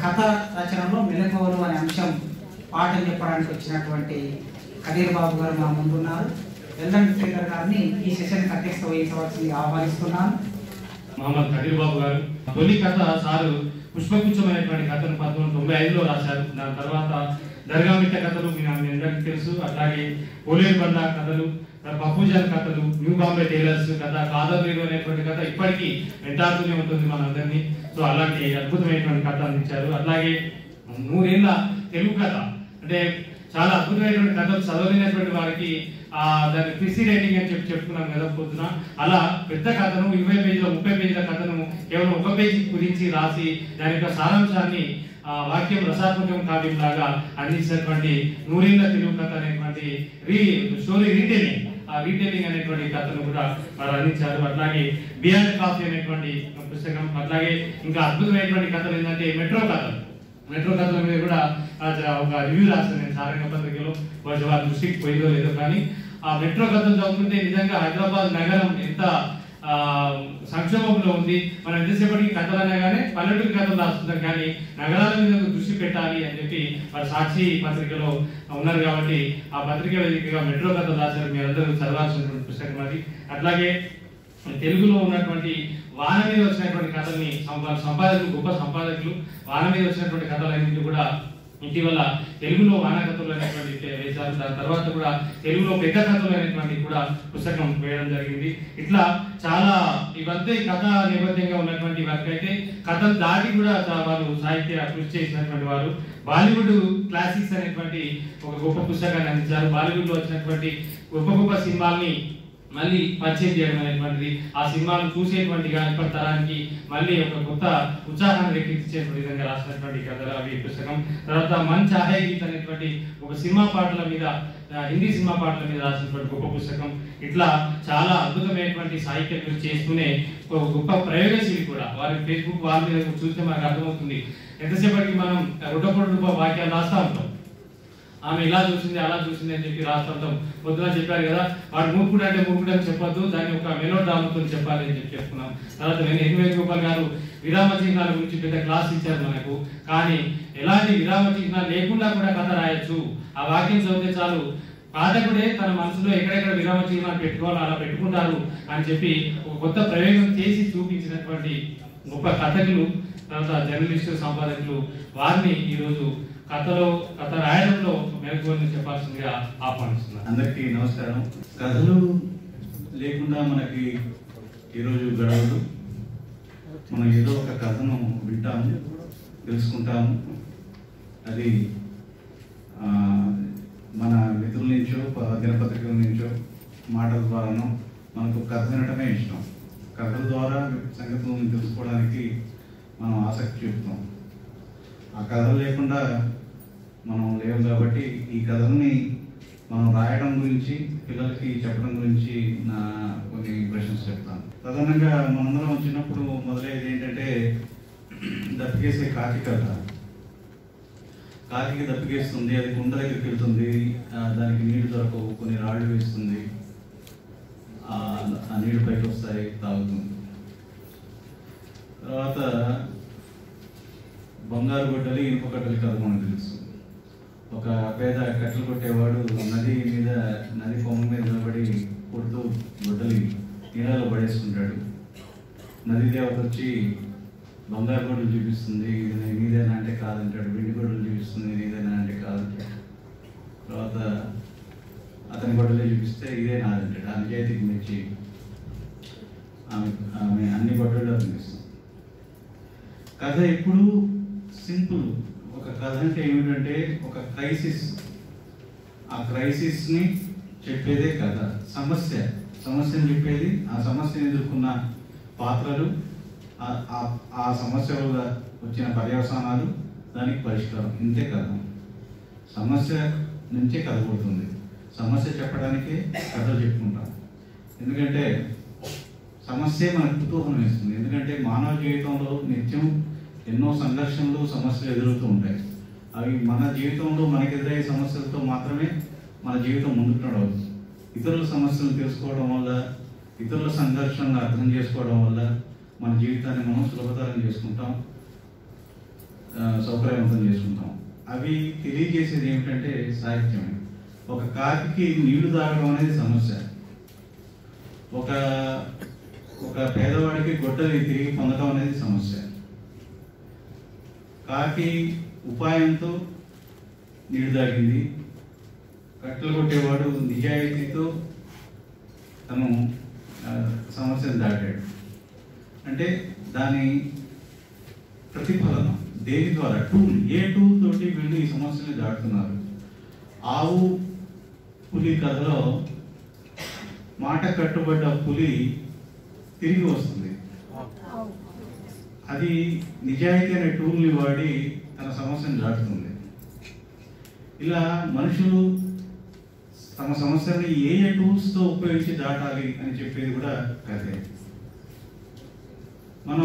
కథ రచనలో మెలకువలు అనే అంశం పాఠం చెప్పడానికి వచ్చినటువంటి కదీర్ బాబు గారు మా ముందున్నారు ఎల్లండి శ్రీధర్ గారిని ఈ సెషన్ అధ్యక్షత వహించవలసింది ఆహ్వానిస్తున్నాను మహమ్మద్ కబీర్ బాబు గారు తొలి కథ సారు పుష్పగుచ్చమైనటువంటి కథను పంతొమ్మిది వందల తొంభై ఐదులో రాశారు దాని తర్వాత దర్గా మిట్ట కథలు మీ మీ అందరికీ తెలుసు అట్లాగే పోలేరు బండ కథలు పప్పుజాన్ కథలు న్యూ బాంబే టైలర్స్ కథ కాదర్లీలు అనేటువంటి కథ ఇప్పటికీ వెంటాడుతూనే ఉంటుంది మనందరినీ సో అలాంటి అద్భుతమైనటువంటి కథ అందించారు అట్లాగే నూరేళ్ల తెలుగు కథ అంటే చాలా అద్భుతమైనటువంటి కథలు చదవలేనటువంటి వారికి ఆ దాని ఫిసి రైటింగ్ అని చెప్పి చెప్పుకున్నాం కదా పొద్దున అలా పెద్ద కథను ఇరవై పేజీల ముప్పై పేజీల కథను కేవలం ఒక పేజీ గురించి రాసి దాని యొక్క సారాంశాన్ని ఆ వాక్యం రసాత్మకం కావ్యం లాగా అందించినటువంటి నూరేళ్ల తెలుగు కథ అనేటువంటి రీ స్టోరీ రీటెలింగ్ ఆ రీటెలింగ్ అనేటువంటి కథను కూడా వారు అందించారు అట్లాగే బియాండ్ కాఫీ అనేటువంటి పుస్తకం అట్లాగే ఇంకా అద్భుతమైనటువంటి కథలు ఏంటంటే మెట్రో కథలు మెట్రో కథల మీద కూడా ఆ జ- ఒక రివ్యూ రాస్తాను నేను సారంగ పత్రికలో బహుశా వారి దృష్టికి పోయిందో లేదో కానీ ఆ మెట్రో కథలు చదువుతుంటే నిజంగా హైదరాబాద్ నగరం ఎంత ఆ, సంక్షోభంలో ఉంది మనం ఎంతసేపటికి కథలు అనగానే పల్లెటూరు కథలు రాస్తుంటాం కానీ నగరాల మీద దృష్టి పెట్టాలి అని చెప్పి వారు సాక్షి పత్రికలో ఉన్నారు కాబట్టి ఆ పత్రిక వేదికగా మెట్రో కథలు రాశారు మీరందరూ చదవాల్సినటువంటి పుస్తకం అది అట్లాగే తెలుగులో ఉన్నటువంటి వాన మీద వచ్చినటువంటి కథల్ని సంపా సంపాదకులు గొప్ప సంపాదకులు వాన మీద వచ్చినటువంటి కథలన్నింటినీ కూడా ఇటీవల తెలుగులో వాన కథలు అనేటువంటి వేశారు దాని తర్వాత కూడా తెలుగులో పెద్ద కథలు అనేటువంటి కూడా పుస్తకం వేయడం జరిగింది ఇట్లా చాలా ఇవంతా ఈ కథ నేపథ్యంగా ఉన్నటువంటి వర్క్ అయితే కథలు దాటి కూడా చా- వారు సాహిత్య కృషి చేసినటువంటి వారు బాలీవుడ్ క్లాసిక్స్ అనేటువంటి ఒక గొప్ప పుస్తకాన్ని అందించారు బాలీవుడ్ లో వచ్చినటువంటి గొప్ప గొప్ప సినిమాల్ని మళ్ళీ పరిచయం చేయడం అనేటువంటిది ఆ సినిమాను చూసేటువంటి ఇప్పటి తరానికి మళ్ళీ ఒక కొత్త ఉత్సాహాన్ని రేకెత్తించేటువంటి విధంగా రాసినటువంటి కథలు అవి పుస్తకం తర్వాత మన్ చాహే గీత్ అనేటువంటి ఒక సినిమా పాటల మీద ఆ, హిందీ సినిమా పాటల మీద రాసినటువంటి గొప్ప పుస్తకం ఇట్లా చాలా అద్భుతమైనటువంటి సాహిత్య కృషి చేస్తూనే ఒక గొప్ప ప్రయోగశీలి కూడా వారి ఫేస్బుక్ వాళ్ళ మీద చూస్తే మనకు అర్థమవుతుంది ఎంతసేపటికి మనం రొడ్డపొడు వాక్యాలు రాస్తా ఉంటాం ఆమె ఇలా చూసింది అలా చూసింది అని చెప్పి రాస్తుంటాం పొద్దున చెప్పారు కదా వాడు మూర్ఖుడు అంటే మూర్ఖుడు అని చెప్పొద్దు దాన్ని ఒక మెలో డ్రామాతో చెప్పాలి అని చెప్పి చెప్పుకున్నాం తర్వాత ఎన్ వేణుగోపాల్ గారు విరామ చిహ్నాల గురించి పెద్ద క్లాస్ ఇచ్చారు మనకు కానీ ఎలాంటి విరామ చిహ్నాలు లేకుండా కూడా కథ రాయొచ్చు ఆ వాక్యం చదివితే చాలు పాఠకుడే తన మనసులో ఎక్కడెక్కడ విరామ చిహ్నాలు పెట్టుకోవాలో అలా పెట్టుకుంటారు అని చెప్పి ఒక కొత్త ప్రయోగం చేసి చూపించినటువంటి గొప్ప కథకులు తర్వాత జర్నలిస్టు సంపాదకులు వారిని ఈరోజు కథలో కథ రాయడంలో మెరుగుని చెప్పాల్సిందిగా ఆహ్వానిస్తున్నారు అందరికీ నమస్కారం కథలు లేకుండా మనకి ఈరోజు గడవదు మనం ఏదో ఒక కథను వింటాము తెలుసుకుంటాము అది ఆ, మన మిత్రుల నుంచో ప- దినపత్రికల నుంచో మాటల ద్వారానో మనకు కథ వినటమే ఇష్టం కథల ద్వారా సంగతులను తెలుసుకోవడానికి మనం ఆసక్తి చూపుతాం ఆ కథలు లేకుండా మనం లేవు కాబట్టి ఈ కథల్ని మనం రాయడం గురించి పిల్లలకి చెప్పడం గురించి నా కొన్ని ఇంప్రెషన్స్ చెప్తాను ప్రధానంగా మనందరం వచ్చినప్పుడు మొదలయ్యేది ఏంటంటే దప్పికేసే కాకి కథ కాకికి దప్పికేస్తుంది అది కుండ దగ్గరికి వెళ్తుంది ఆ, దానికి నీళ్లు దొరకవు కొన్ని రాళ్ళు వేస్తుంది ఆ ఆ నీళ్లు పైకి వస్తాయి తాగుతుంది తర్వాత బంగారు గొడ్డలి ఇనుప కట్టెలు కథ మనకు తెలుసు ఒక పేద కట్టెలు కొట్టేవాడు నది మీద నది కొమ్మ మీద నిలబడి కొడుతూ గొడ్డలి నీళ్ళలో పడేసుకుంటాడు నది దేవత వచ్చి బంగారు గొడ్డలు చూపిస్తుంది ఇది నీ- నీదేనా అంటే కాదంటాడు వెండి గొడ్డలు చూపిస్తుంది నీదేనా అంటే కాదంటాడు తర్వాత అతని గొడ్డలే చూపిస్తే ఇదే నాదంటాడు ఆ నిజాయితీకి మెచ్చి ఆమె ఆమె అన్ని గొడ్డలు అనిపిస్తుంది కథ ఎప్పుడు సింపుల్ ఒక కథ అంటే ఏమిటంటే ఒక క్రైసిస్ ఆ క్రైసిస్ని చెప్పేదే కథ సమస్య సమస్యను చెప్పేది ఆ సమస్యను ఎదుర్కొన్న పాత్రలు ఆ- ఆ- ఆ సమస్య వల్ల వచ్చిన పర్యవసానాలు దానికి పరిష్కారం ఇంతే కథ సమస్య నుంచే కథ పుడుతుంది సమస్య చెప్పడానికే కథలు చెప్పుకుంటాం ఎందుకంటే సమస్యే మనకు కుతూహలం ఇస్తుంది ఎందుకంటే మానవ జీవితంలో నిత్యం ఎన్నో సంఘర్షణలు సమస్యలు ఎదురవుతూ ఉంటాయి అవి మన జీవితంలో మనకు ఎదురయ్యే సమస్యలతో మాత్రమే మన జీవితం ముందుకు నడవచ్చు ఇతరుల సమస్యలను తెలుసుకోవడం వల్ల ఇతరుల సంఘర్షణను అర్థం చేసుకోవడం వల్ల మన జీవితాన్ని మనం సులభతరం చేసుకుంటాం ఆ, సౌకర్యవంతం చేసుకుంటాం అవి తెలియజేసేది ఏమిటంటే సాహిత్యమే ఒక కాకికి నీళ్లు తాగడం అనేది సమస్య ఒక ఒక పేదవాడికి గొడ్డలి తిరిగి పొందడం అనేది సమస్య కాకి ఉపాయంతో నీళ్లు తాగింది కట్టెలు కొట్టేవాడు నిజాయితీతో తను ఆ, సమస్యను దాటాడు అంటే దాని ప్రతిఫలనం దేని ద్వారా టూల్ ఏ టూల్ తోటి వీళ్ళు ఈ సమస్యని దాటుతున్నారు ఆవు పులి కథలో మాట కట్టుబడ్డ పులి తిరిగి వస్తుంది అది నిజాయితీ అనే టూల్ని వాడి తన సమస్యను దాటుతుంది ఇలా మనుషులు తమ సమస్యని ఏ ఏ టూల్స్తో ఉపయోగించి దాటాలి అని చెప్పేది కూడా కథే మనం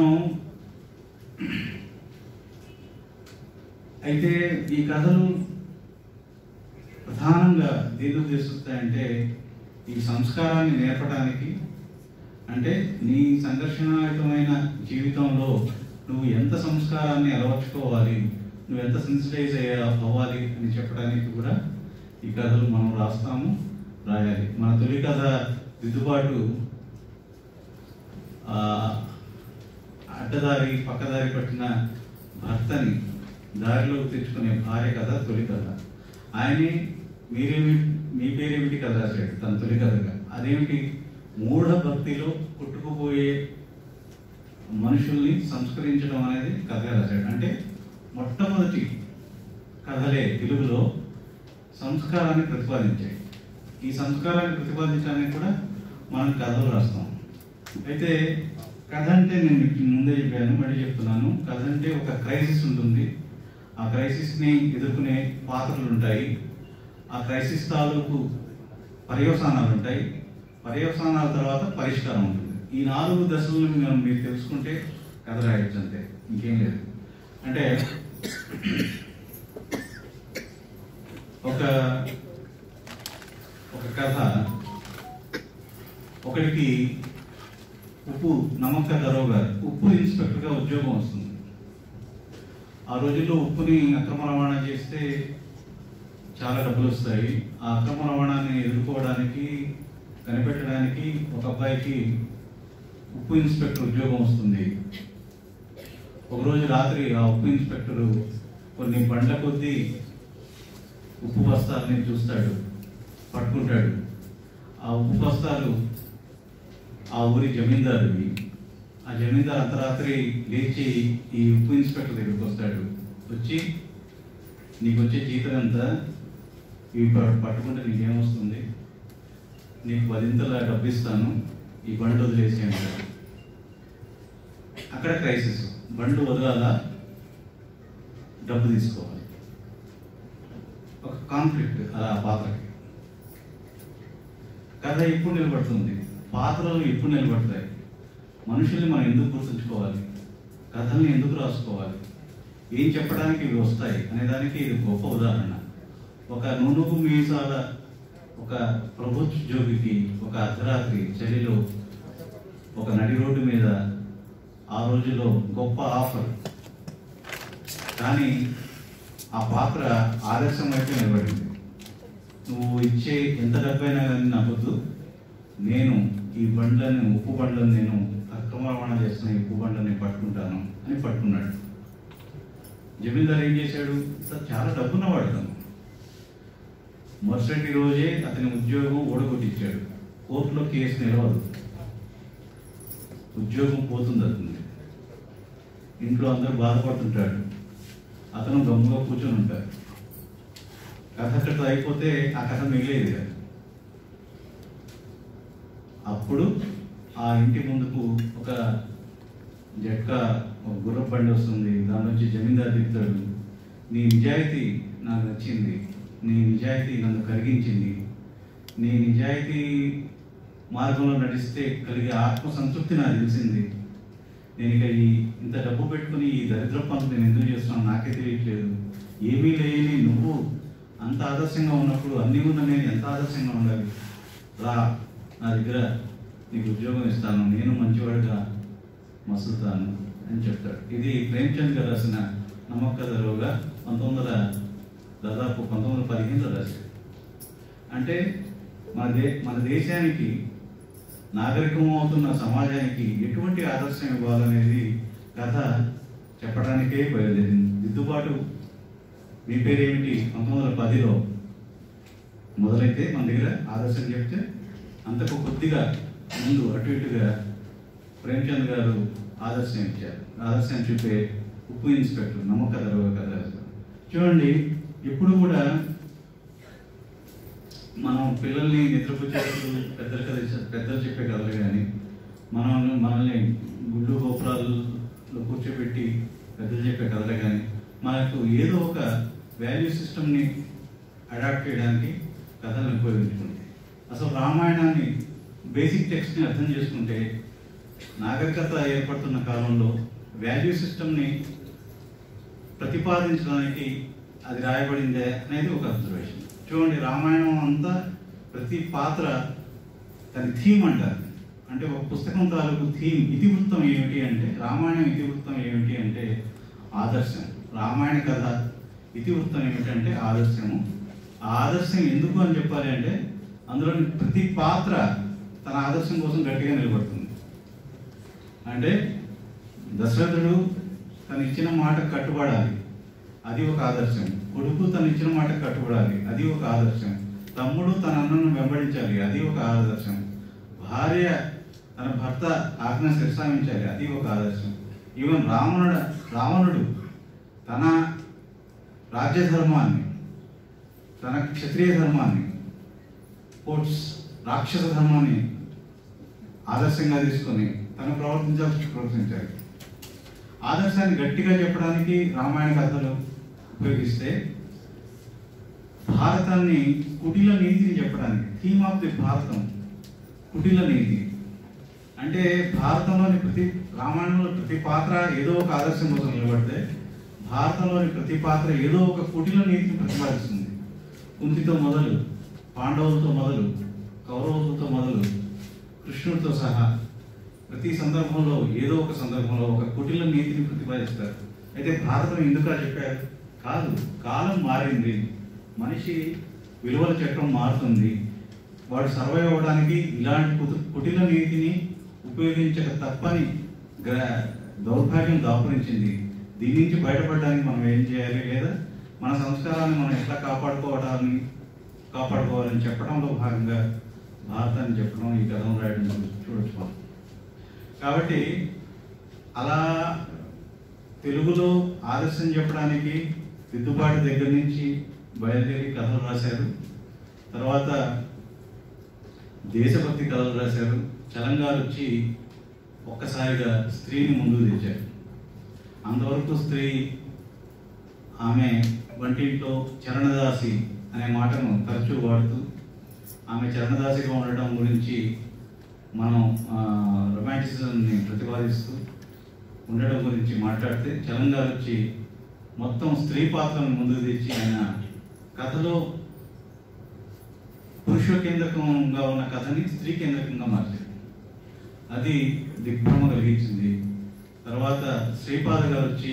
అయితే ఈ కథలు ప్రధానంగా దేని ఉద్దేశిస్తాయంటే ఈ సంస్కారాన్ని నేర్పడానికి అంటే నీ సంఘర్షణాయుతమైన జీవితంలో నువ్వు ఎంత సంస్కారాన్ని అలవర్చుకోవాలి నువ్వు ఎంత సెన్సిటైజ్ అయ్యే అవ్వాలి అని చెప్పడానికి కూడా ఈ కథలు మనం రాస్తాము రాయాలి మన తొలి కథ దిద్దుబాటు ఆ, అడ్డదారి పక్కదారి పట్టిన భర్తని దారిలోకి తెచ్చుకునే భార్య కథ తొలి కథ ఆయనే మీరేమి మీ పేరేమిటి కథ రాశాడు తన తొలి కథగా అదేమిటి మూఢ భక్తిలో కొట్టుకుపోయే మనుషుల్ని సంస్కరించడం అనేది కథ రాశాడు అంటే మొట్టమొదటి కథలే తెలుగులో సంస్కారాన్ని ప్రతిపాదించాయి ఈ సంస్కారాన్ని ప్రతిపాదించడానికి కూడా మనం కథలు రాస్తాం అయితే కథ అంటే నేను మీకు ముందే చెప్పాను మళ్ళీ చెప్తున్నాను కథ అంటే ఒక క్రైసిస్ ఉంటుంది ఆ క్రైసిస్ని ఎదుర్కొనే పాత్రలు ఉంటాయి ఆ క్రైసిస్ తాలూకు పర్యవసానాలు ఉంటాయి పర్యవసానాల తర్వాత పరిష్కారం ఉంటుంది ఈ నాలుగు దశలను మనం మీరు తెలుసుకుంటే కథ రాయొచ్చు అంతే ఇంకేం లేదు అంటే ఒక ఒక కథ ఒకడికి ఉప్పు నమ్మక దరవ్ గారు ఉప్పు ఇన్స్పెక్టర్గా ఉద్యోగం వస్తుంది ఆ రోజుల్లో ఉప్పుని అక్రమ రవాణా చేస్తే చాలా డబ్బులు వస్తాయి ఆ అక్రమ రవాణాని ఎదుర్కోవడానికి కనిపెట్టడానికి ఒక అబ్బాయికి ఉప్పు ఇన్స్పెక్టర్ ఉద్యోగం వస్తుంది ఒకరోజు రాత్రి ఆ ఉప్పు ఇన్స్పెక్టరు కొన్ని బండ్ల కొద్దీ ఉప్పు బస్తాలని చూస్తాడు పట్టుకుంటాడు ఆ ఉప్పు బస్తాలు ఆ ఊరి జమీందారువి ఆ జమీందారు అర్ధరాత్రి లేచి ఈ ఉప్పు ఇన్స్పెక్టర్ దగ్గరికి వస్తాడు వచ్చి నీకు వచ్చే జీతం ఎంత ఇవి ప- పట్టుకుంటే నీకేమొస్తుంది నీకు పదింతల డబ్బు ఇస్తాను ఈ బండి వదిలేసి అంటాడు అక్కడ క్రైసిస్ బండ్లు వదలాలా డబ్బు తీసుకోవాలి ఒక కాన్ఫ్లిక్ట్ అలా ఆ పాత్రకి కథ ఎప్పుడు నిలబడుతుంది పాత్రలు ఎప్పుడు నిలబడతాయి మనుషుల్ని మనం ఎందుకు గుర్తుంచుకోవాలి కథల్ని ఎందుకు రాసుకోవాలి ఏం చెప్పడానికి ఇవి వస్తాయి అనే దానికి ఇది గొప్ప ఉదాహరణ ఒక నునుగు మీసాల ఒక ప్రభుత్వోద్యోగికి ఒక అర్ధరాత్రి చలిలో ఒక నడి రోడ్డు మీద ఆ రోజుల్లో గొప్ప ఆఫర్ కానీ ఆ పాత్ర ఆదర్శం వైపు నిలబడింది నువ్వు ఇచ్చే ఎంత డబ్బైనా కానీ నాకొద్దు నేను ఈ బండ్లను ఉప్పు బండ్లను నేను అక్రమ రవాణా చేస్తున్న ఈ ఉప్పు బండ్లని పట్టుకుంటాను అని పట్టుకున్నాడు జమీందారు ఏం చేశాడు సార్ చాలా డబ్బున్నవాడు తను మరుసటి రోజే అతని ఉద్యోగం ఓడగొట్టించాడు కోర్టులో కేసు నిలవదు ఉద్యోగం పోతుంది అతను ఇంట్లో అందరూ బాధపడుతుంటాడు అతను గమ్ముగా కూర్చొని ఉంటాడు కథ అక్కడితో అయిపోతే ఆ కథ మిగిలేదు కదా అప్పుడు ఆ ఇంటి ముందుకు ఒక జట్క ఒక గుర్ర బండి వస్తుంది దాని నుంచి జమీందారు దిగుతాడు నీ నిజాయితీ నాకు నచ్చింది నీ నిజాయితీ నన్ను కరిగించింది నీ నిజాయితీ మార్గంలో నడిస్తే కలిగే ఆత్మ సంతృప్తి నాకు తెలిసింది నేను ఇక ఈ ఇంత డబ్బు పెట్టుకుని ఈ దరిద్ర పనులు నేను ఎందుకు చేస్తున్నాను నాకే తెలియట్లేదు ఏమీ లేని నువ్వు అంత ఆదర్శంగా ఉన్నప్పుడు అన్నీ ఉన్న నేను ఎంత ఆదర్శంగా ఉండాలి రా నా దగ్గర నీకు ఉద్యోగం ఇస్తాను నేను మంచివాడిగా మసులుతాను అని చెప్తాడు ఇది ప్రేమ్చంద్ గారు రాసిన నమ్మకదరువుగా పంతొమ్మిది వందల దాదాపు పంతొమ్మిది వందల పదిహేనులో రాశాడు అంటే మన దే మన దేశానికి నాగరికం అవుతున్న సమాజానికి ఎటువంటి ఆదర్శం ఇవ్వాలనేది కథ చెప్పడానికే బయలుదేరింది దిద్దుబాటు మీ పేరేమిటి పంతొమ్మిది వందల పదిలో మొదలైతే మన దగ్గర ఆదర్శం చెప్తే అంతకు కొద్దిగా ముందు అటు ఇటుగా ప్రేమ్చంద్ గారు ఆదర్శం ఇచ్చారు ఆదర్శం చూపే ఉప్పు ఇన్స్పెక్టర్ నమ్మక దరవ కథ రాశారు. చూడండి ఎప్పుడు కూడా మనం పిల్లల్ని నిద్రపుచ్చేటప్పుడు పెద్దలు కథ పెద్దలు చెప్పే కథలు కానీ మనం మనల్ని గుళ్ళు గోపురాల్లో కూర్చోబెట్టి పెద్దలు చెప్పే కథలు కానీ మనకు ఏదో ఒక వాల్యూ సిస్టమ్ని అడాప్ట్ చేయడానికి కథలను ఉపయోగించుకుంటాయి అసలు రామాయణాన్ని బేసిక్ టెక్స్ట్ని అర్థం చేసుకుంటే నాగరికత ఏర్పడుతున్న కాలంలో వాల్యూ సిస్టమ్ని ప్రతిపాదించడానికి అది రాయబడిందే అనేది ఒక అబ్జర్వేషన్ చూడండి రామాయణం అంతా ప్రతి పాత్ర దాని థీమ్ అంటారు అంటే ఒక పుస్తకం తాలూకు థీమ్ ఇతివృత్తం ఏమిటి అంటే రామాయణం ఇతివృత్తం ఏమిటి అంటే ఆదర్శం రామాయణ కథ ఇతివృత్తం ఏమిటంటే ఆదర్శము ఆ ఆదర్శం ఎందుకు అని చెప్పాలి అంటే అందులోని ప్రతి పాత్ర తన ఆదర్శం కోసం గట్టిగా నిలబడుతుంది అంటే దశరథుడు తను ఇచ్చిన మాట కట్టుబడాలి అది ఒక ఆదర్శం కొడుకు తను ఇచ్చిన మాట కట్టుబడాలి అది ఒక ఆదర్శం తమ్ముడు తన అన్నను వెంబడించాలి అది ఒక ఆదర్శం భార్య తన భర్త ఆజ్ఞ శిరసామించాలి అది ఒక ఆదర్శం ఈవెన్ రావణుడు రావణుడు తన రాజ్యధర్మాన్ని తన క్షత్రియ ధర్మాన్ని కోట్స్ రాక్షస ధర్మాన్ని ఆదర్శంగా తీసుకొని తను ప్రవర్తించాల్సి ప్రవర్తించాలి ఆదర్శాన్ని గట్టిగా చెప్పడానికి రామాయణ కథలు ఉపయోగిస్తే భారతాన్ని కుటిల నీతిని చెప్పడానికి థీమ్ ఆఫ్ ది భారతం కుటిల నీతి అంటే భారతంలోని ప్రతి రామాయణంలో ప్రతి పాత్ర ఏదో ఒక ఆదర్శం కోసం నిలబడితే భారతంలోని ప్రతి పాత్ర ఏదో ఒక కుటిల నీతిని ప్రతిపాదిస్తుంది కుంతితో మొదలు పాండవులతో మొదలు కౌరవులతో మొదలు కృష్ణుడితో సహా ప్రతి సందర్భంలో ఏదో ఒక సందర్భంలో ఒక కుటిల నీతిని ప్రతిపాదిస్తారు అయితే భారతం ఎందుకు అలా చెప్పారు కాదు కాలం మారింది మనిషి విలువల చక్రం మారుతుంది వాడు సర్వైవ్ అవ్వడానికి ఇలాంటి కుటు- కుటిల నీతిని ఉపయోగించక తప్పని గ్ర- దౌర్భాగ్యం దాపురించింది దీని నుంచి బయటపడడానికి మనం ఏం చేయాలి లేదా మన సంస్కారాన్ని మనం ఎట్లా కాపాడుకోవడాన్ని కాపాడుకోవాలని చెప్పడంలో భాగంగా భారతాన్ని చెప్పడం ఈ కథను రాయడం చూడొచ్చు మనం. కాబట్టి అలా తెలుగులో ఆదర్శం చెప్పడానికి దిద్దుబాటు దగ్గర నుంచి బయలుదేరి కథలు రాశారు తర్వాత దేశభక్తి కథలు రాశారు చలంగారు వచ్చి ఒక్కసారిగా స్త్రీని ముందుకు తెచ్చారు అంతవరకు స్త్రీ ఆమె వంటింట్లో చరణదాసి అనే మాటను తరచూ వాడుతూ ఆమె చరణదాసిగా ఉండటం గురించి మనం రొమాంటిసిజంని ప్రతిపాదిస్తూ ఉండడం గురించి మాట్లాడితే చలం గారు వచ్చి మొత్తం స్త్రీ పాత్రను ముందుకు తెచ్చి ఆయన కథలో పురుష కేంద్రకంగా ఉన్న కథని స్త్రీ కేంద్రకంగా మార్చారు అది దిగ్భ్రమ కలిగించింది తర్వాత శ్రీపాద గారు వచ్చి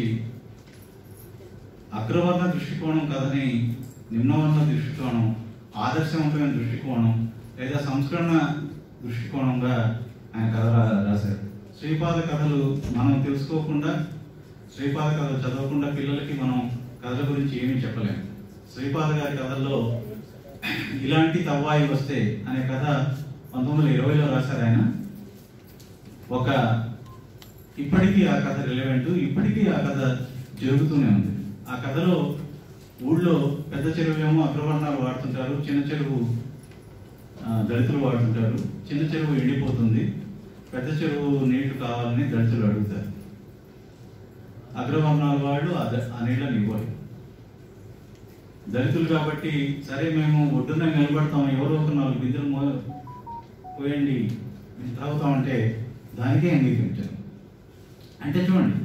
అగ్రవర్ణ దృష్టికోణం కథని నిమ్నవర్ణ దృష్టికోణం ఆదర్శవంతమైన దృష్టికోణం లేదా సంస్కరణ దృష్టికోణంగా ఆయన కథ రా- రాశారు శ్రీపాద కథలు మనం తెలుసుకోకుండా శ్రీపాద కథలు చదవకుండా పిల్లలకి మనం కథల గురించి ఏమీ చెప్పలేము శ్రీపాద గారి కథల్లో ఇలాంటి తవ్వాయి వస్తే అనే కథ పంతొమ్మిది వందల ఇరవైలో రాశారు ఆయన ఒక ఇప్పటికీ ఆ కథ రిలవెంట్ ఇప్పటికీ ఆ కథ జరుగుతూనే ఉంది ఆ కథలో ఊళ్ళో పెద్ద చెరువు ఏమో అగ్రవర్ణాలు వాడుతుంటారు చిన్న చెరువు ఆ, దళితులు వాడుతుంటారు చిన్న చెరువు ఎండిపోతుంది పెద్ద చెరువు నీళ్లు కావాలని దళితులు అడుగుతారు అగ్రవర్ణాల వాళ్ళు ఆ ద- ఆ నీళ్ళని ఇవ్వాలి దళితులు కాబట్టి సరే మేము ఒడ్డున నిలబడతాం ఎవరో ఒక నాలుగు బిందెలు మో పోయండి మేము తాగుతామంటే దానికే అంగీకరించారు అంటే చూడండి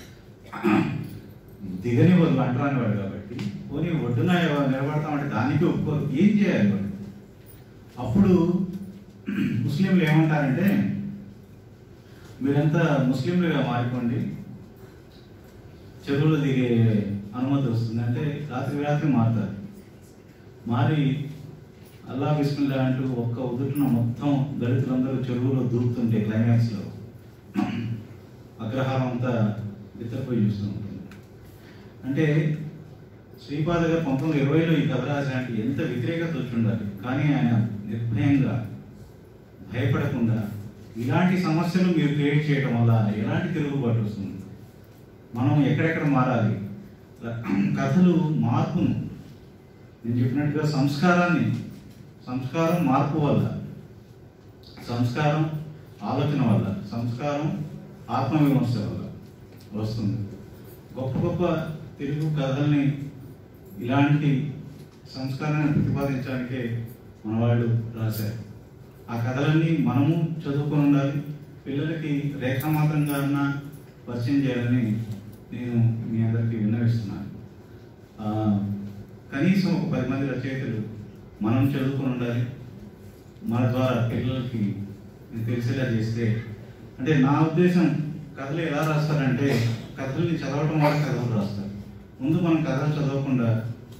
దిగని వాళ్ళు అంటరాని వాడు కాబట్టి పోనీ ఒడ్డున ఎవ- నిలబడతామంటే దానికి ఒప్పుకోరు ఏం చేయాలి వాళ్ళు అప్పుడు ముస్లింలు ఏమంటారంటే మీరంతా ముస్లింలుగా మారిపోండి చెరువులో దిగే అనుమతి వస్తుంది అంటే రాత్రి రాత్రి మారుతారు మారి అల్లా బిస్మిల్లా అంటూ ఒక్క ఉదుటిన మొత్తం దళితులందరూ చెరువులో దూకుతుంటే క్లైమాక్స్లో అగ్రహారం అంతా నిద్రపోయి చూస్తూ ఉంటుంది అంటే శ్రీపాద గారు పంతొమ్మిది ఇరవైలో ఈ కథ రాసినట్టు ఎంత వ్యతిరేకత వచ్చి ఉండాలి కానీ ఆయన నిర్భయంగా భయపడకుండా ఇలాంటి సమస్యలు మీరు క్రియేట్ చేయడం వల్ల ఎలాంటి తిరుగుబాటు వస్తుంది మనం ఎక్కడెక్కడ మారాలి కథలు మార్పును నేను చెప్పినట్టుగా సంస్కారాన్ని సంస్కారం మార్పు వల్ల సంస్కారం ఆలోచన వల్ల సంస్కారం ఆత్మవిమర్శ వల్ల వస్తుంది గొప్ప గొప్ప తెలుగు కథల్ని ఇలాంటి సంస్కారాన్ని ప్రతిపాదించడానికే మన వాళ్ళు రాశారు ఆ కథలన్నీ మనము చదువుకొని ఉండాలి పిల్లలకి రేఖామాత్రంగా అన్న పరిచయం చేయాలని నేను మీ అందరికీ విన్నవిస్తున్నాను ఆ, కనీసం ఒక పది మంది రచయితలు మనం చదువుకొని ఉండాలి మన ద్వారా పిల్లలకి ఇది తెలిసేలా చేస్తే అంటే నా ఉద్దేశం కథలు ఎలా రాస్తారంటే కథల్ని చదవడం వల్ల కథలు రాస్తారు ముందు మనం కథలు చదవకుండా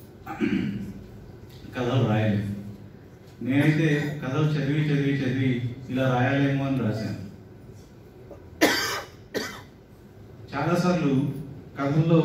కథలు రాయలేదు నేనైతే కథలు చదివి చదివి చదివి ఇలా రాయాలేమో అని రాశాను చాలాసార్లు కథల్లో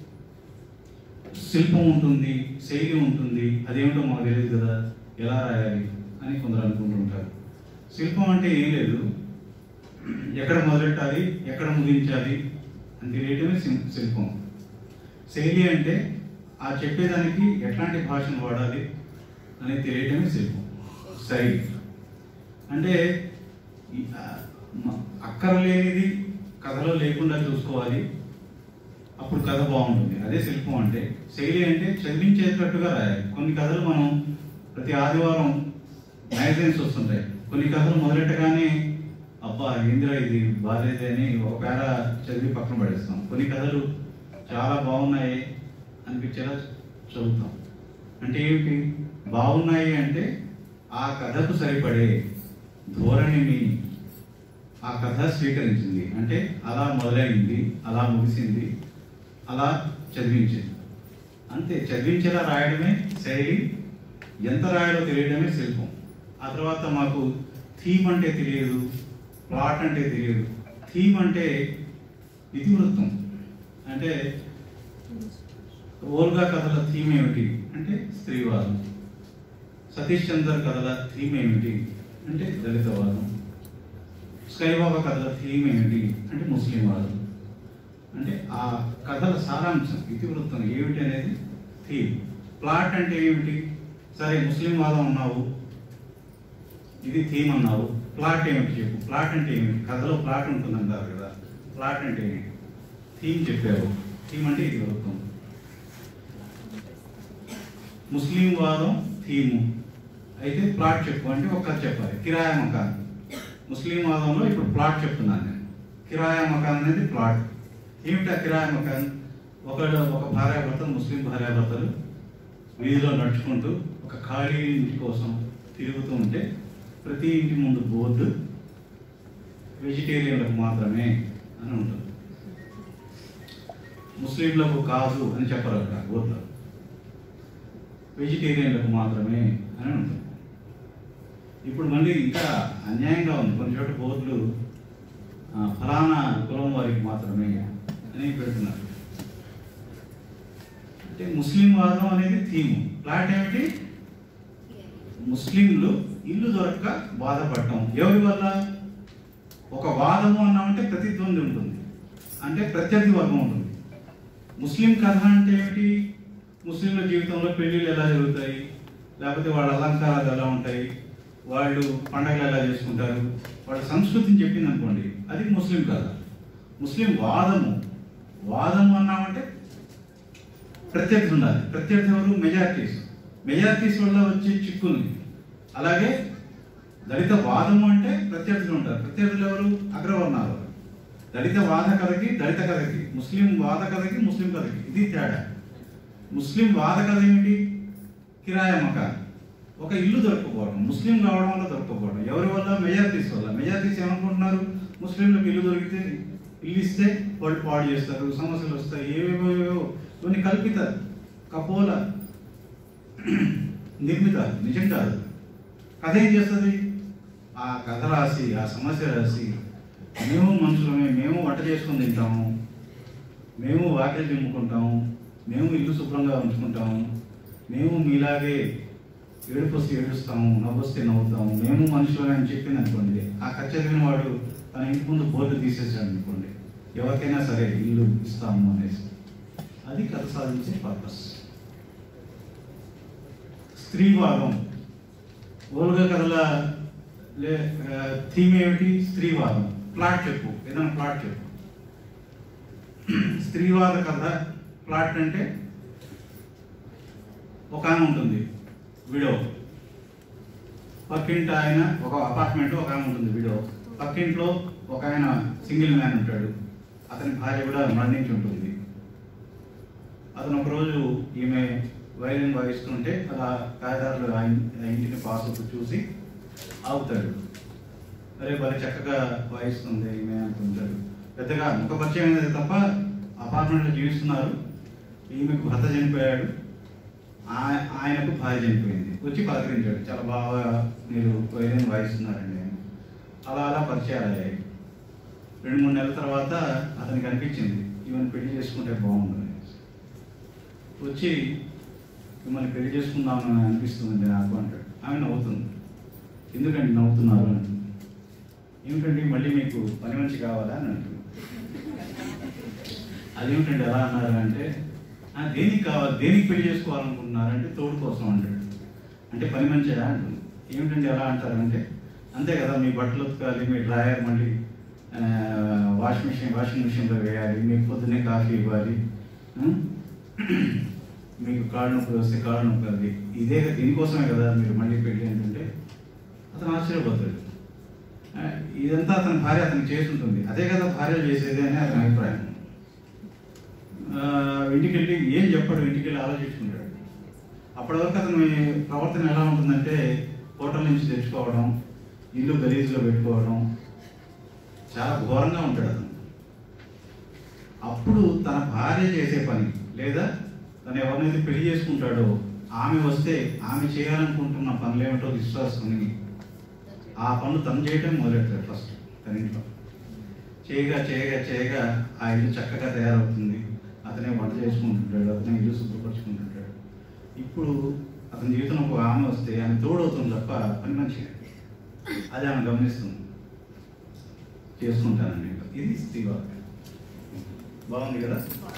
శిల్పం ఉంటుంది శైలి ఉంటుంది అదేమిటో మాకు తెలియదు కదా ఎలా రాయాలి అని కొందరు అనుకుంటుంటారు శిల్పం అంటే ఏం లేదు ఎక్కడ మొదలెట్టాలి ఎక్కడ ముగించాలి అని తెలియటమే శిల్- శిల్పం శైలి అంటే ఆ చెప్పేదానికి ఎట్లాంటి భాషను వాడాలి అనేది తెలియటమే శిల్పం శైలి అంటే ఈ- ఆ, మ- అక్కరలేనిది కథలో లేకుండా చూసుకోవాలి అప్పుడు కథ బాగుంటుంది అదే శిల్పం అంటే శైలి అంటే చదివించేటట్టుగా రాయాలి కొన్ని కథలు మనం ప్రతి ఆదివారం మ్యాగజైన్స్ వస్తుంటాయి కొన్ని కథలు మొదలెట్టగానే అబ్బా ఏందిరా ఇది బాగాలేదే అని ఒక పేర చదివి పక్కన పడేస్తాం కొన్ని కథలు చాలా బాగున్నాయి అనిపించేలా చదువుతాం అంటే ఏమిటి బాగున్నాయి అంటే ఆ కథకు సరిపడే ధోరణిని ఆ కథ స్వీకరించింది అంటే అలా మొదలైంది అలా ముగిసింది అలా చదివించింది అంతే చదివించేలా రాయడమే శైలి ఎంత రాయాలో తెలియడమే శిల్పం ఆ తర్వాత మాకు థీమ్ అంటే తెలియదు ప్లాట్ అంటే తెలియదు థీమ్ అంటే ఇతివృత్తం అంటే ఓల్గా కథల థీమ్ ఏమిటి అంటే స్త్రీవాదం సతీష్ చంద్ర కథల థీమ్ ఏమిటి అంటే దళితవాదం స్కైబాబా కథల థీమ్ ఏమిటి అంటే ముస్లిం వాదం అంటే ఆ కథల సారాంశం ఇతివృత్తం ఏమిటి అనేది థీమ్ ప్లాట్ అంటే ఏమిటి సరే ముస్లిం వాదం ఉన్నావు ఇది థీమ్ అన్నావు ప్లాట్ ఏమిటి చెప్పు ప్లాట్ అంటే ఏమిటి కథలో ప్లాట్ ఉంటుందంటారు కదా ప్లాట్ అంటే ఏమిటి థీమ్ చెప్పావు థీమ్ అంటే ఇతివృత్తం ముస్లిం వాదం థీము అయితే ప్లాట్ చెప్పు అంటే ఒక కథ చెప్పాలి కిరాయా మకాన్ ముస్లిం వాదంలో ఇప్పుడు ప్లాట్ చెప్తున్నాను నేను కిరాయా మకాన్ అనేది ప్లాట్ ఏమిటా కిరాయా మకాన్ ఒక ఒక భార్యాభర్తలు ముస్లిం భార్యాభర్తలు వీధిలో నడుచుకుంటూ ఒక ఖాళీ ఇంటి కోసం తిరుగుతూ ఉంటే ప్రతి ఇంటి ముందు బోర్డు వెజిటేరియన్లకు మాత్రమే అని ఉంటుంది ముస్లింలకు కాదు అని చెప్పరు అక్కడ బోర్డులో వెజిటేరియన్లకు మాత్రమే అని ఉంటుంది ఇప్పుడు మళ్ళీ ఇంకా అన్యాయంగా ఉంది కొన్ని చోట్ల బోర్డులు ఆ, ఫలానా కులం వారికి మాత్రమే అని పెడుతున్నారు అంటే ముస్లిం వాదం అనేది థీమ్ ప్లాట్ ఏమిటి ముస్లింలు ఇల్లు దొరక్క బాధపడటం ఎవరి వల్ల ఒక వాదము అన్నామంటే ప్రతిద్వంది ఉంటుంది అంటే ప్రత్యర్థి వర్గం ఉంటుంది ముస్లిం కథ అంటే ఏమిటి ముస్లింల జీవితంలో పెళ్ళిళ్ళు ఎలా జరుగుతాయి లేకపోతే వాళ్ళ అలంకారాలు ఎలా ఉంటాయి వాళ్ళు పండగలు ఎలా చేసుకుంటారు వాళ్ళ సంస్కృతిని చెప్పింది అనుకోండి అది ముస్లిం కథ ముస్లిం వాదము వాదము అన్నామంటే ప్రత్యర్థి ఉండాలి ప్రత్యర్థి ఎవరు మెజారిటీస్ మెజారిటీస్ వల్ల వచ్చే చిక్కుల్ని అలాగే దళిత వాదము అంటే ప్రత్యర్థులు ఉంటారు ప్రత్యర్థులు ఎవరు అగ్రవర్ణాలు దళిత వాద కథకి దళిత కథకి ముస్లిం వాద కథకి ముస్లిం కథకి ఇది తేడా ముస్లిం వాద కథ ఏమిటి కిరాయ మకాన్ ఒక ఇల్లు దొరకపోవడం ముస్లిం కావడం వల్ల దొరకపోవడం ఎవరి వల్ల మెజారిటీస్ వల్ల మెజారిటీస్ ఏమనుకుంటున్నారు ముస్లింలకు ఇల్లు దొరికితే ఇల్లు ఇస్తే వాళ్ళు పాడు చేస్తారు సమస్యలు వస్తాయి ఏవేవో కొన్ని కల్పిత కపోల నిర్మిత నిజం కాదు కథ ఏం చేస్తుంది ఆ కథ రాసి ఆ సమస్య రాసి మేము మనుషులమే మేము వంట చేసుకొని తింటాము మేము వాకిలు చిమ్ముకుంటాము మేము ఇల్లు శుభ్రంగా ఉంచుకుంటాము మేము మీలాగే ఏడుపు వస్తే ఏడుస్తాము నవ్వొస్తే నవ్వుతాము మేము మనుషులమే అని చెప్పింది అనుకోండి ఆ కథ చదివిన వాడు తన ఇంటి ముందు బోర్డు తీసేసాడు అనుకోండి ఎవరికైనా సరే ఇల్లు ఇస్తాము అనేసి అది కథ సాధించే పర్పస్ స్త్రీవాదం ఓల్గా కథల లే థీమ్ ఏమిటి స్త్రీవాదం ప్లాట్ చెప్పు ఏదైనా ప్లాట్ చెప్పు స్త్రీవాద కథ ప్లాట్ అంటే ఒక ఆమె ఉంటుంది విడో పక్కింటి ఆయన ఒక అపార్ట్మెంట్ ఒక ఆమె ఉంటుంది విడో పక్కింట్లో ఒక ఆయన సింగిల్ మ్యాన్ ఉంటాడు అతని భార్య కూడా మరణించి ఉంటుంది అతను ఒకరోజు ఈమె వైలిన్ వాయిస్తుంటే అలా కాయదారులు ఆయన ఆ ఇంటిని పాస్ చూసి ఆగుతాడు అరే భలే చక్కగా వాయిస్తుంది ఈమె అనుకుంటాడు పెద్దగా ముఖ పరిచయం అనేది తప్ప అపార్ట్మెంట్లో జీవిస్తున్నారు ఈమెకు భర్త చనిపోయాడు ఆ- ఆయనకు భార్య చనిపోయింది వచ్చి పలకరించాడు చాలా బాగా మీరు వైలిన్ వాయిస్తున్నారండి అని. అలా అలా పరిచయాలు అయ్యాయి రెండు మూడు నెలల తర్వాత అతనికి అనిపించింది ఈమెను పెళ్లి చేసుకుంటే బాగుండు అనేసి. వచ్చి మిమ్మల్ని పెళ్లి చేసుకుందామని అనిపిస్తుంది నాకు అంటాడు ఆమె నవ్వుతుంది ఎందుకండి నవ్వుతున్నారు అంటుంది ఏమిటండి మళ్ళీ మీకు పని మంచి కావాలా అని అంటుంది అదేమిటండి ఎలా అన్నారు అంటే "ఆ, దేనికి కావాలి దేనికి పెళ్లి చేసుకోవాలనుకుంటున్నారంటే తోడు కోసం అంటాడు అంటే పని మంచిదా అంటుంది ఏమిటండి ఎలా అంటారంటే అంతే కదా మీ బట్టలు ఉతకాలి మీ డ్రాయర్ మళ్ళీ ఆ, వాష్ మిషన్ వాషింగ్ మిషన్లో వేయాలి మీకు పొద్దున్నే కాఫీ ఇవ్వాలి ఆ? మీకు కాళ్ళు నొప్పి వస్తే కాళ్ళు నొప్పి అది ఇదే దీనికోసమే కదా మీరు మళ్ళీ పెళ్ళి ఏంటంటే అతను ఆశ్చర్యపోతాడు ఆ, ఇదంతా అతని భార్య అతనికి చేసి ఉంటుంది అదే కదా భార్యలు చేసేది అని అతని అభిప్రాయం ఆ, ఇంటికి వెళ్ళి ఏం చెప్పడు ఇంటికి వెళ్ళి ఆలోచించుకుంటాడు అప్పటి వరకు అతని ప్రవర్తన ఎలా ఉంటుందంటే హోటల్ నుంచి తెచ్చుకోవడం ఇల్లు గలీజ్లో పెట్టుకోవడం చాలా ఘోరంగా ఉంటాడు అతను అప్పుడు తన భార్య చేసే పని లేదా తను ఎవరినైతే పెళ్లి చేసుకుంటాడో ఆమె వస్తే ఆమె చేయాలనుకుంటున్న పనులు ఏమిటో విశ్వాసుకుని ఆ పనులు తను చేయటం మొదలెడతాడు ఫస్ట్ తన ఇంట్లో చేయగా చేయగా చేయగా ఆ ఇల్లు చక్కగా తయారవుతుంది అతనే వంట చేసుకుంటుంటాడు అతనే ఇల్లు శుభ్రపరచుకుంటుంటాడు ఇప్పుడు అతని జీవితంలో ఒక ఆమె వస్తే ఆమె తోడవుతుంది తప్ప పని మంచిగా అది ఆమె గమనిస్తుంది చేసుకుంటానండి ఇది స్త్రీవాదం బాగుంది కదా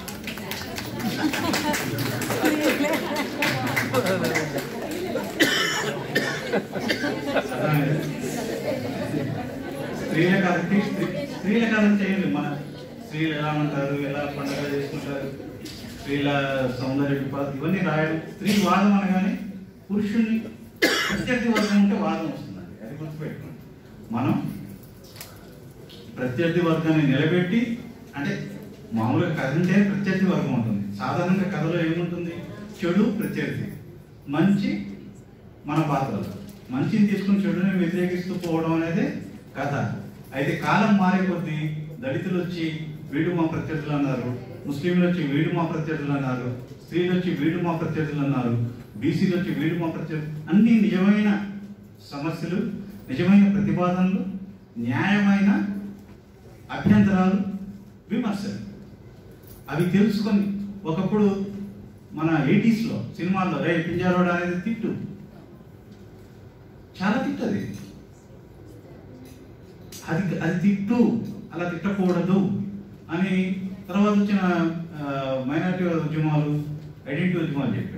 అర్థమైందా? స్త్రీల కాబట్టి స్త్రీ- స్త్రీల కాబట్టి చేయండి మన స్త్రీలు ఎలా ఉంటారు ఎలా పండుగ చేసుకుంటారు స్త్రీల సౌందర్య విపాద ఇవన్నీ రాయడం స్త్రీ వాదం అనగానే పురుషుణ్ణి ప్రత్యర్థి వర్గం ఉంటే వాదం వస్తుందండి అది గుర్తుపెట్టుకోండి మనం ప్రత్యర్థి వర్గాన్ని నిలబెట్టి అంటే మామూలుగా కథ అంటే ప్రత్యర్థి వర్గం ఉంటుంది సాధారణంగా కథలో ఏముంటుంది చెడు ప్రత్యర్థి మంచి మన పాత్రలు మంచిని తీసుకుని చెడుని వ్యతిరేకిస్తూ పోవడం అనేది కథ అయితే కాలం మారే కొద్దీ దళితులు వచ్చి వీడు మా ప్రత్యర్థులు అన్నారు ముస్లింలు వచ్చి వీడు మా ప్రత్యర్థులు అన్నారు స్త్రీలు వచ్చి వీడు మా ప్రత్యర్థులు అన్నారు బీసీలు వచ్చి వీడు మా ప్రత్యర్థులు అన్ని నిజమైన సమస్యలు నిజమైన ప్రతిపాదనలు న్యాయమైన అభ్యంతరాలు విమర్శలు అవి తెలుసుకొని ఒకప్పుడు మన ఎయిటీస్లో సినిమాల్లో రే పింజారోడ్ అనేది తిట్టు చాలా తిట్టది అది అది తిట్టు అలా తిట్టకూడదు అని తర్వాత వచ్చిన మైనారిటీ ఉద్యమాలు ఐడెంటిటీ ఉద్యమాలు చెప్పాయి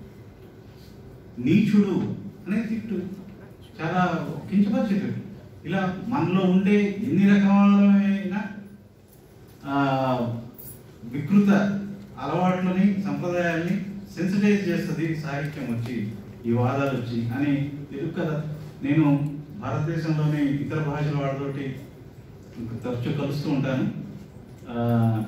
నీచుడు అనేది తిట్టు చాలా కించపరిచేది ఇలా మనలో ఉండే ఎన్ని రకాలైన ఆ, వికృత అలవాట్లని సంప్రదాయాల్ని సెన్సిటైజ్ చేస్తుంది సాహిత్యం వచ్చి ఈ వాదాలు వచ్చి అని తెలుగు కదా నేను భారతదేశంలోని ఇతర భాషల వాళ్ళతోటి తరచూ కలుస్తూ ఉంటాను ఆ,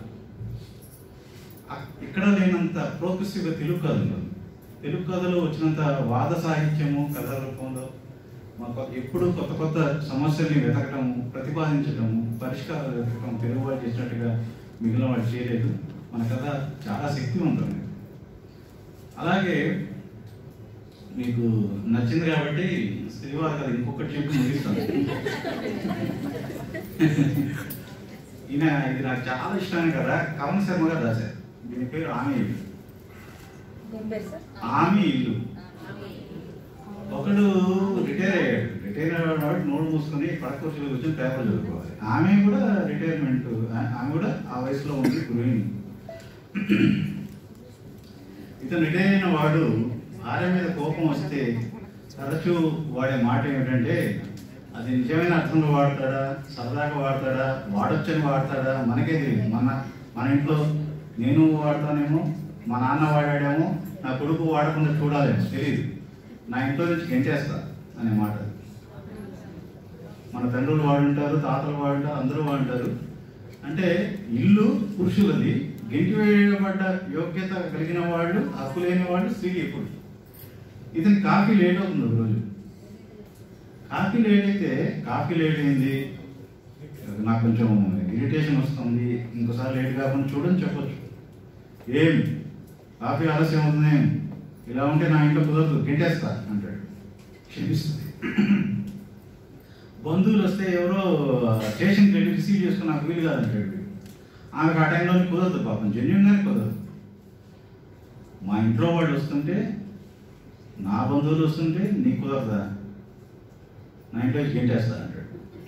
అక్- ఎక్కడ లేనంత ప్రోగ్రెసివ్గా తెలుగు కథ ఉంటుంది తెలుగు కథలో వచ్చినంత వాద సాహిత్యము కథ రూపంలో మాకు ఎప్పుడు కొత్త కొత్త సమస్యల్ని వెతకటము ప్రతిపాదించటము పరిష్కారాలు వెతకడం తెలుగు వాళ్ళు చేసినట్టుగా మిగిలిన వాళ్ళు చేయలేదు మన కథ చాలా శక్తివంతమైనది అలాగే మీకు నచ్చింది కాబట్టి శ్రీవారి కథ ఇంకొకటి చెప్పి ముగిస్తాను ఈయన ఇది నాకు చాలా ఇష్టమైన కదా కమల్ శర్మ గారు రాశారు దీని పేరు ఆమె ఇల్లు ఆమె ఇల్లు ఒకడు రిటైర్ అయ్యాడు రిటైర్ అయ్యాడు కాబట్టి నోరు మూసుకొని పడక కూర్చొని కూర్చొని పేపర్ చదువుకోవాలి ఆమె కూడా రిటైర్మెంట్ ఆమె కూడా ఆ వయసులో ఉంది గృహిణి ఇతను రిటైర్ అయిన వాడు భార్య మీద కోపం వస్తే తరచూ వాడే మాట ఏమిటంటే అది నిజమైన అర్థంలో వాడతాడా సరదాగా వాడతాడా వాడొచ్చని వాడతాడా మనకే తెలియదు మన మన ఇంట్లో నేను వాడతానేమో మా నాన్న వాడాడేమో నా కొడుకు వాడకుండా చూడాలేమో తెలియదు నా ఇంట్లో నుంచి గెంటేస్తా అనే మాట మన తండ్రులు వాడుంటారు తాతలు వాడుంటారు అందరూ వాడుంటారు అంటే ఇల్లు పురుషులది గెంటి వేయబడ్డ యోగ్యత కలిగిన వాళ్ళు హక్కు లేని వాళ్ళు స్త్రీ ఎప్పుడు ఇతని కాఫీ లేట్ అవుతుంది ఒక రోజు కాఫీ లేట్ అయితే కాఫీ లేట్ అయింది నాకు కొంచెం ఇరిటేషన్ వస్తుంది ఇంకోసారి లేట్ కాకుండా చూడని చెప్పొచ్చు ఏం కాఫీ ఆలస్యం అవుతుంది ఇలా ఉంటే నా ఇంట్లో కుదరదు గెంటేస్తా అంటాడు క్షమిస్తుంది బంధువులు వస్తే ఎవరో స్టేషన్కి వెళ్ళి రిసీవ్ చేసుకుని నాకు వీలు కాదంటాడు వీడు. ఆమెకు ఆ టైంలో కుదరదు పాపం జెన్యున్గానే కుదరదు మా ఇంట్లో వాళ్ళు వస్తుంటే నా బంధువులు వస్తుంటే నీకు కుదరదా నా ఇంట్లో గెంటేస్తా అంటాడు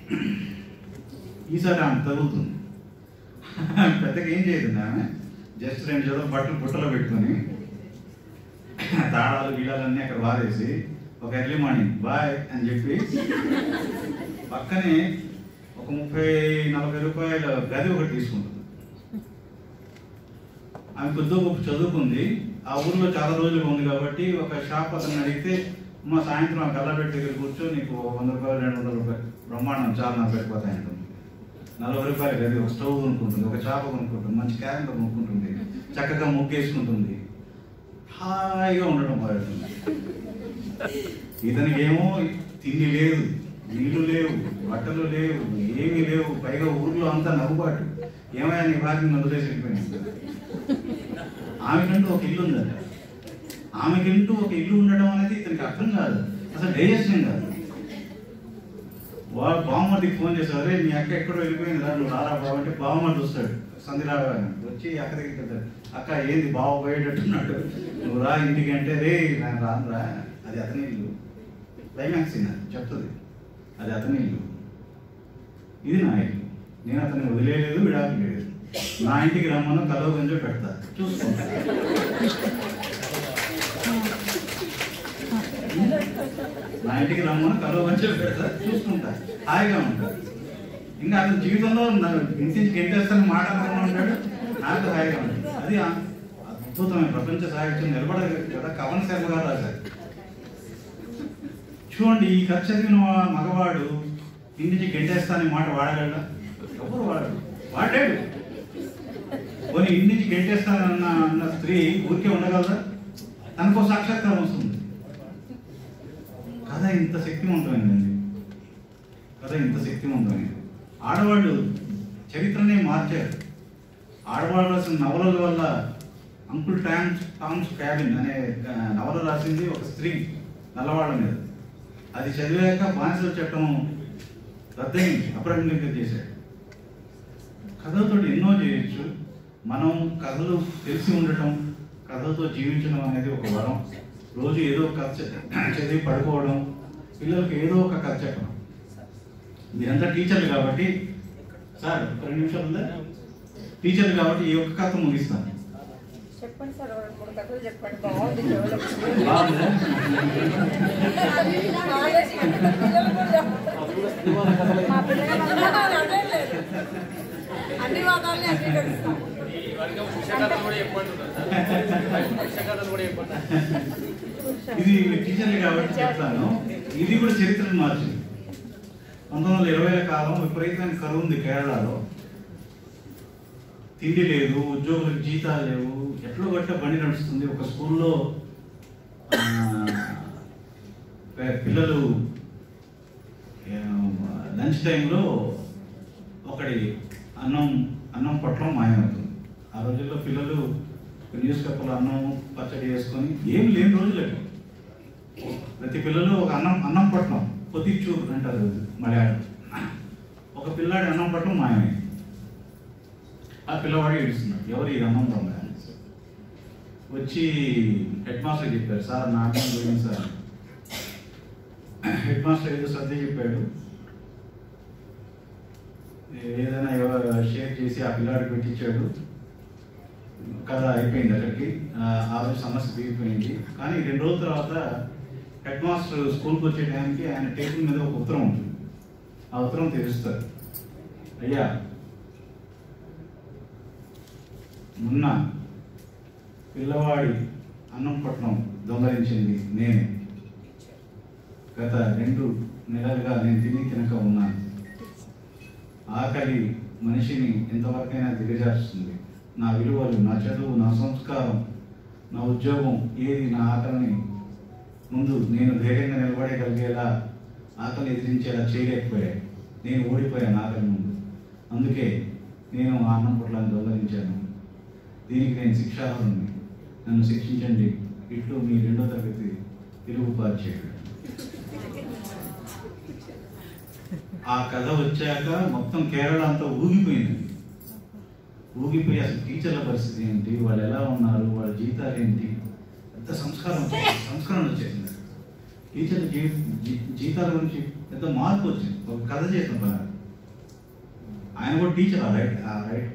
ఈసారి ఆమె తగులుతుంది పెద్దగా ఏం చేయదు ఆమె జస్ట్ రెండు చేతులు బట్టలు బుట్టలో పెట్టుకొని తాళాలు గీళాలన్నీ అక్కడ వారేసి ఒక ఎర్లీ మార్నింగ్ బాయ్ అని చెప్పి పక్కనే ఒక ముప్పై నలభై రూపాయల గది ఒకటి తీసుకుంటుంది ఆమె కొద్దిగా గొప్ప చదువుకుంది ఆ ఊర్లో చాలా రోజులు ఉంది కాబట్టి ఒక షాప్ అతను అడిగితే మా సాయంత్రం ఆ కళ్ళబెట్టి దగ్గర కూర్చో నీకు ఒక వంద రూపాయలు రెండు వందల రూపాయలు బ్రహ్మాండం చాలా నాకు పెట్టిపోతాయి అంటుంది నలభై రూపాయలు గది ఒక స్టవ్ కొనుక్కుంటుంది ఒక చేప కొనుక్కుంటుంది మంచి క్యారెంట్ కొనుక్కుంటుంది చక్కగా ముగ్గేసుకుంటుంది హాయిగా ఉండడం మొదలెడుతుంది ఇతనికి ఏమో తిండి లేదు నీళ్లు లేవు బట్టలు లేవు ఏమీ లేవు పైగా ఊర్లో అంతా నవ్వుబాటు ఏమైనా నీ భార్యని వదిలేసి వెళ్ళిపోయింది ఆమెకంటూ ఒక ఇల్లు ఉందట ఆమెకంటూ ఒక ఇల్లు ఉండడం అనేది ఇతనికి అర్థం కాదు అసలు డైజెషన్ కాదు వాడు బామ్మడికి ఫోన్ చేశారు "అరే, మీ అక్క ఎక్కడో వెళ్ళిపోయింది రా నువ్వు రారా బావ అంటే బామ్మడి వస్తాడు సంధిరావు అని వచ్చి అక్క దగ్గరికి వెళ్తాడు అక్క ఏంది బావ పోయేటట్టున్నాడు నువ్వు రా ఇంటికి అంటే రే నేను రాను రా అది అతని ఇల్లు క్లైమాక్స్ ఈయన చెప్తుంది అది అతని ఇల్లు ఇది నా ఇల్లు నేను అతన్ని వదిలేయలేదు విడాకు లేదు నా ఇంటికి రమ్మను కలవ గంజో పెడతా చూసుకుంటా నా ఇంటికి రమ్మను కలవ గంజో పెడతా చూసుకుంటా హాయిగా ఉంటా ఇంకా అతని జీవితంలో నా ఇంటి నుంచి గెంటేస్తాను మాట్లాడకుండా ఉంటాడు నాకు హాయిగా ఉంటుంది అది ఆ అద్భుతమైన ప్రపంచ సాహిత్యం నిలబడదు కదా కవన్ శర్మ గారు రాశారు చూడండి ఈ కథ చదివిన వా- మగవాడు ఇంటి నుంచి గెంటేస్తానే మాట వాడగలడా ఎవరు వాడు వాడాడు కొన్ని ఇంటి నుంచి గెంటేస్తానన్న అన్న స్త్రీ ఊరికే ఉండగలదా తనకో సాక్షాత్కారం వస్తుంది కథ ఇంత శక్తివంతమైందండి కథ ఇంత శక్తివంతమైంది ఆడవాళ్ళు చరిత్రనే మార్చారు ఆడవాళ్ళు రాసిన నవలల వల్ల అంకుల్ టామ్స్ టామ్స్ క్యాబిన్ అనే ఆ, నవల రాసింది ఒక స్త్రీ నల్లవాళ్ళ మీద అది చదివాక బానిసల చట్టం రద్దయింది అప్రకటిత చేశాడు కథలతో ఎన్నో చేయొచ్చు మనం కథలు తెలిసి ఉండటం కథలతో జీవించడం అనేది ఒక వరం రోజు ఏదో ఒక కథ చ- చదివి పడుకోవడం పిల్లలకు ఏదో ఒక కథ చెప్పడం మీరంతా టీచర్లు కాబట్టి సార్ ఒక రెండు నిమిషాలు ఉందా టీచర్లు కాబట్టి ఈ ఒక్క కథ ముగిస్తాను చెప్పండి సార్ ఒక మూడు కథలు చెప్పండి బాగుంది చెవులకు. బాగుందా? కాలేజీ పిల్లలు కూడా చెప్పండి. మా పిల్లలు అదే లేదు. అన్ని వాదాలని అంగీకరిస్తాం ఇది టీచర్లు కాబట్టి చెప్తాను ఇది కూడా చరిత్రను మార్చింది పంతొమ్మిది వందల ఇరవైల కాలం విపరీతమైన కరువు ఉంది కేరళలో తిండి లేదు ఉద్యోగులకు జీతాలు లేవు ఎట్లో గట్ట బండి నడుస్తుంది ఒక స్కూల్లో ఆ, పి- పిల్లలు లంచ్ టైంలో ఒకటి అన్నం అన్నం పొట్లం మాయమవుతుంది ఆ రోజుల్లో పిల్లలు న్యూస్ పేపర్లో అన్నం పచ్చడి వేసుకొని ఏం లేని రోజులు అవి. ప్రతి పిల్లలు ఒక అన్నం అన్నం పట్నం పొద్దుచూరు అంటారు మలయాళం ఒక పిల్లాడి అన్నం పట్నం మాయమే ఆ పిల్లవాడు ఏడుస్తున్నాడు ఎవరు ఈ అన్నం దొంగ అని. వచ్చి హెడ్ మాస్టర్ చెప్పారు సార్ నా అన్నం పోయింది సార్ హెడ్ మాస్టర్ ఏదో సర్ది చెప్పాడు ఏదైనా ఎవ- షేర్ చేసి ఆ పిల్లాడికి పెట్టించాడు కథ అయిపోయింది అక్కడికి ఆ, ఆ రోజు సమస్య తీరిపోయింది కానీ రెండు రోజుల తర్వాత హెడ్ మాస్టర్ స్కూల్కి వచ్చే టైంకి ఆయన టేబుల్ మీద ఒక ఉత్తరం ఉంటుంది ఆ ఉత్తరం తెరుస్తారు అయ్యా మొన్న పిల్లవాడి అన్నం పట్నం దొంగలించింది నేనే గత రెండు నెలలుగా నేను తిని తినక ఉన్నాను ఆకలి మనిషిని ఎంతవరకైనా దిగజారుస్తుంది నా విలువలు నా చదువు నా సంస్కారం నా ఉద్యోగం ఏది నా ఆకలిని ముందు నేను ధైర్యంగా నిలబడగలిగేలా ఆకలి ఎదిరించేలా చేయలేకపోయాయి నేను ఓడిపోయాను ఆకలి ముందు అందుకే నేను ఆ అన్నం పొట్లాన్ని దొంగలించాను దీనికి నేను శిక్షార్హుడిని నన్ను శిక్షించండి ఇట్లు మీ రెండో తరగతి తెలుగు ఉపాధ్యాయుడు ఆ కథ వచ్చాక మొత్తం కేరళ అంతా ఊగిపోయింది ఊగిపోయి అసలు టీచర్ల పరిస్థితి ఏంటి వాళ్ళు ఎలా ఉన్నారు వాళ్ళ జీతాలు ఏంటి పెద్ద సంస్కారం వచ్చేసింది, సంస్కరణ వచ్చేసింది టీచర్ల జీ జీ- జీతాల గురించి పెద్ద మార్పు వచ్చింది ఒక కథ చేసిన పని ఆయన కూడా టీచర్ ఆ రైట్ ఆ రైట్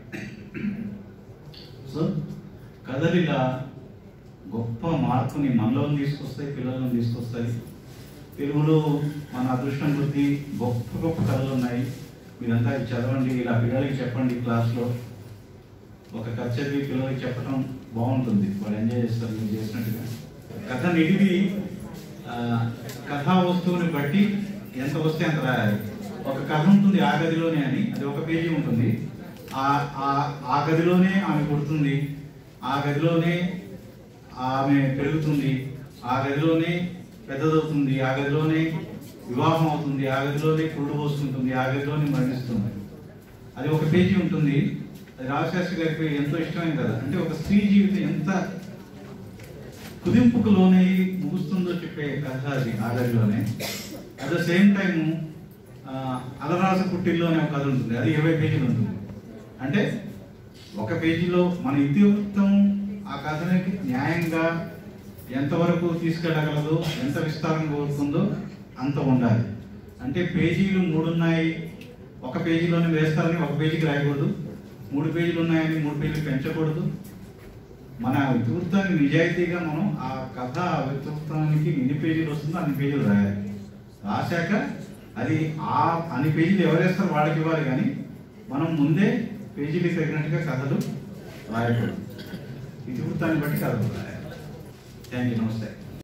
సో కథలు ఇలా గొప్ప మార్పుని మనలో తీసుకొస్తాయి పిల్లలను తీసుకొస్తాయి తెలుగులో మన అదృష్టం కొద్దీ గొప్ప గొప్ప కథలు ఉన్నాయి మీరంతా ఇది చదవండి ఇలా పిల్లలకి చెప్పండి క్లాస్లో ఒక కథ చదివి పిల్లలకి చెప్పడం బాగుంటుంది వాళ్ళు ఎంజాయ్ చేస్తారు మీరు చేసినట్టుగా కథ నిడివి ఆ, కథా వస్తువుని బట్టి ఎంత వస్తే అంత రాయాలి ఒక కథ ఉంటుంది ఆ గదిలోనే అని అది ఒక పేజీ ఉంటుంది ఆ ఆ- ఆ గదిలోనే ఆమె పుడుతుంది ఆ గదిలోనే ఆమె పెరుగుతుంది ఆ గదిలోనే పెద్దదవుతుంది ఆ గదిలోనే వివాహం అవుతుంది ఆ గదిలోనే పురుడు పోసుకుంటుంది ఆ గదిలోనే మరణిస్తుంది అది ఒక పేజీ ఉంటుంది అది రాజశాస్త్రి గారికి ఎంతో ఇష్టమైంది కదా అంటే ఒక స్త్రీ జీవితం ఎంత కుదింపుకు లోనై ముగుస్తుందో చెప్పే కథ అది ఆ గదిలోనే అట్ ద సేమ్ టైం అలరాస పుట్టిల్లోనే ఒక కథ ఉంటుంది అది ఇరవై పేజీలు ఉంటుంది అంటే ఒక పేజీలో మన ఇతివృత్తం ఆ కథనికి న్యాయంగా ఎంతవరకు తీసుకెళ్ళగలదో ఎంత విస్తారం కోరుతుందో అంత ఉండాలి అంటే పేజీలు మూడు ఉన్నాయి ఒక పేజీలోనే వేస్తారని ఒక పేజీకి రాయకూడదు మూడు పేజీలు ఉన్నాయని మూడు పేజీలు పెంచకూడదు మన ఇతివృత్తాన్ని నిజాయితీగా మనం ఆ కథ ఆ ఇతివృత్తానికి ఎన్ని పేజీలు వస్తుందో అన్ని పేజీలు రాయాలి రాశాక అది ఆ అన్ని పేజీలు ఎవరేస్తారు వాళ్ళకి ఇవ్వాలి కానీ మనం ముందే పేజీలకు తగినట్టుగా కథలు రాయకూడదు ఇతివృత్తాన్ని బట్టి కథలు రాయాలి థ్యాంక్ యూ నమస్తే